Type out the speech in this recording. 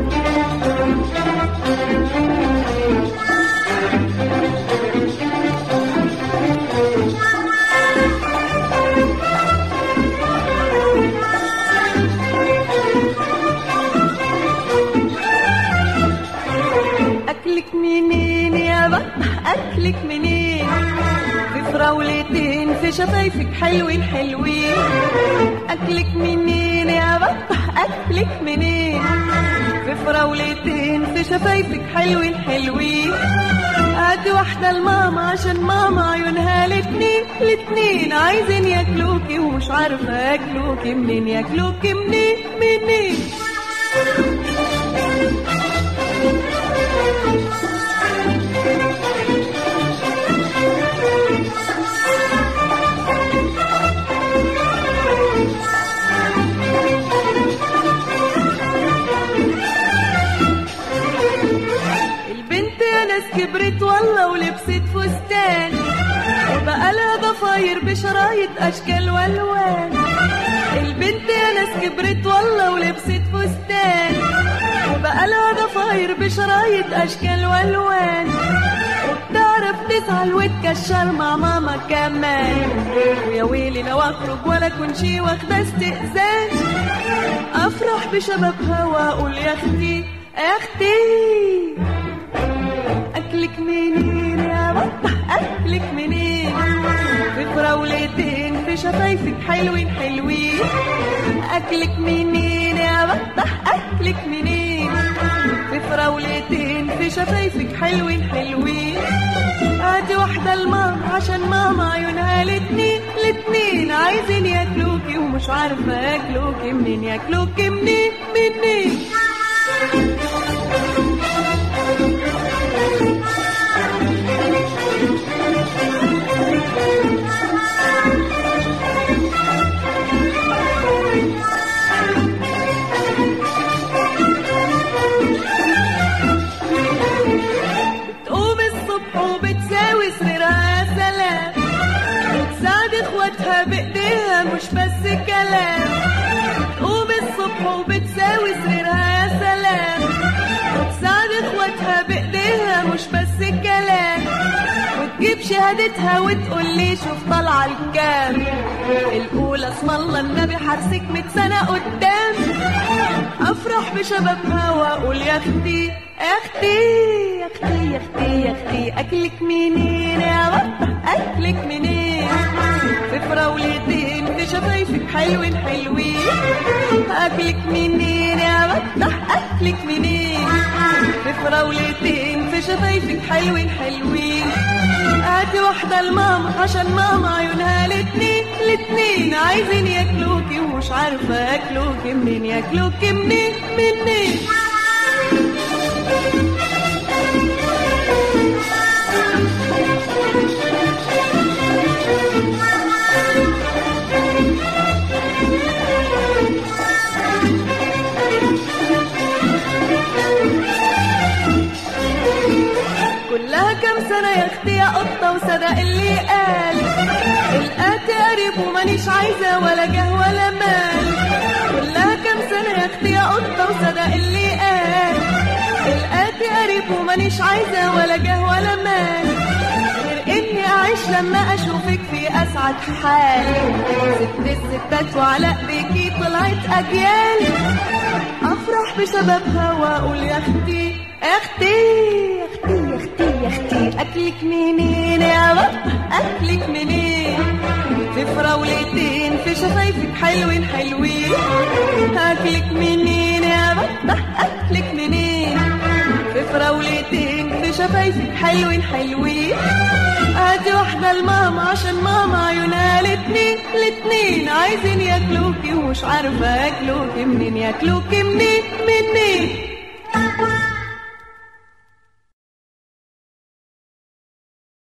أكلك منين يا بطح أكلك منين في فراولتين في شفايفك حلوين حلوين أكلك منين يا بطح أكلك منين في فراولتين في شفايفك حلوين حلوين هات واحدة لماما عشان ماما عيونها الاتنين الاتنين عايزين ياكلوكي ومش عارفة ياكلوكي منين ياكلوكي منين منين البنت يا ناس كبرت والله ولبست فستان وبقى لها ضفاير بشرايط اشكال والوان البنت يا ناس كبرت والله ولبست فستان وبقى لها ضفاير بشرايط اشكال والوان وبتعرف تزعل وتكشر مع ماما كمان ويا ويلي لو اخرج ولا اكون شي واخده استئذان افرح بشبابها واقول يا اختي يا اختي أكلك منين يا بطح أكلك منين في فراولتين في شفايفك حلوين حلوين أكلك منين يا بطح أكلك منين في فراولتين في شفايفك حلوين حلوين هاتي واحدة لماما عشان ماما عيونها الاتنين الاتنين عايزين ياكلوكي ومش عارفة ياكلوكي منين ياكلوكي منين منين بتقوم الصبح وبتساوي سريرها يا سلام وتساعد اخواتها بايديها مش بس كلام بتقوم الصبح وبتساوي سريرها يا سلام وتساعد اخواتها بايديها مش بس كلام وتجيب شهادتها وتقول لي شوف طالعه الكام الاولى اسم الله النبي حرسك ميت سنه قدام افرح بشبابها واقول يا اختي يا اختي يا اختي يا اختي يا اختي اكلك منين يا بطه اكلك منين في فراولتين في شفايفك حلوين حلوين اكلك منين يا بطه اكلك منين في فراولتين في شفايفك حلوين حلوين هاتي واحدة لماما عشان ماما عيونها الاتنين الاتنين عايزين ياكلوكي ومش عارفة ياكلوكي منين ياكلوكي منين منين كلها كام سنة يا اختي يا قطة وصدق اللي قال القاتي قريب ومانيش عايزة ولا جه ولا مال كلها كام سنة يا اختي يا قطة وصدق اللي قال القاتي قريب ومانيش عايزة ولا جه ولا مال غير اني اعيش لما اشوفك في اسعد حال ست الستات وعلى بيكي طلعت اجيال افرح بشبابها واقول يا اختي يا اختي يا اختي يا اختي يا اختي اكلك منين يا بابا اكلك منين في فراولتين في شفايفك حلوين حلوين اكلك منين يا بابا اكلك منين في فراولتين في شفايفك حلوين حلوين ادي واحدة لماما عشان ماما عيونها الاتنين الاتنين عايزين ياكلوكي ومش عارفة ياكلوكي منين ياكلوكي منين منين